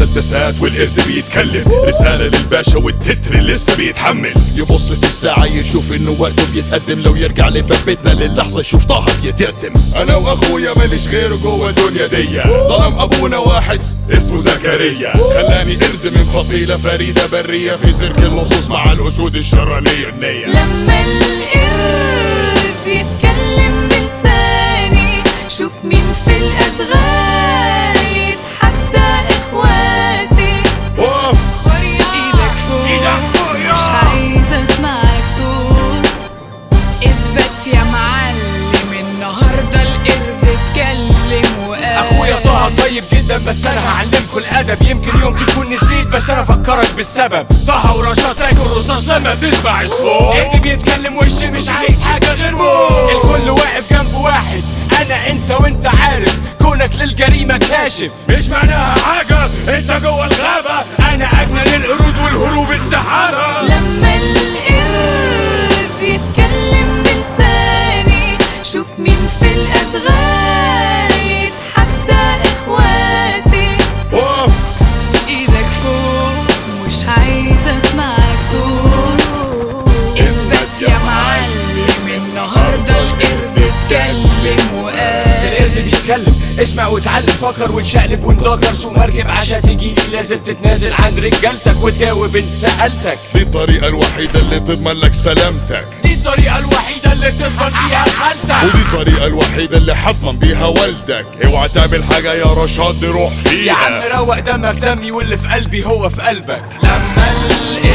مسدسات والقرد بيتكلم رسالة للباشا والتتر لسه بيتحمل يبص في الساعة يشوف انه وقته بيتقدم لو يرجع لباب بيتنا للحظة يشوف طه بيتيتم انا واخويا ماليش غيره جوه الدنيا دي ظلم ابونا واحد اسمه زكريا خلاني قرد من فصيلة فريدة برية في سيرك اللصوص مع الاسود الشرانية النية لما القرد يتكلم بلساني شوف مين في الأدغال يتحدى إخواتي وقف ايدك فوق مش عايزة اسمعك صوت اثبت يا معلم النهاردة القرد اتكلم وقال اخويا طه طيب جدا بس انا هعلمكوا الادب يمكن يوم تكون نسيت بس انا افكرك بالسبب طه ورشا تاكل رصاص لما تسمع الصوت انت بيتكلم وشي مش عايز حاجه غير موت الكل واقف جنب واحد انا انت وانت عارف كونك للجريمه كاشف مش معناها حاجه انت جوه الغابه انا اجمل القرود والهروب السحابه لما القرد يتكلم بلساني شوف مين في الأدغال يتحدى إخواتي وقف ايدك فوق مش عايزة اسمعك صوت اثبت يا معلم النهاردة القرد اتكلم وقال القرد بيتكلم اسمع واتعلم فكر وتشقلب وندكر سوق مركب عشان تجيلي لازم تتنازل عن رجالتك وتجاوب انت سألتك دي الطريقة الوحيدة اللي تضمن لك سلامتك دي الطريقة الوحيدة اللي تضمن بيها حالتك ودي الطريقة الوحيدة اللي حضمن بيها والدك اوعى تعمل حاجة يا رشاد نروح يا عم فيها روق دمك دمي واللي في قلبي هو في قلبك لما القرد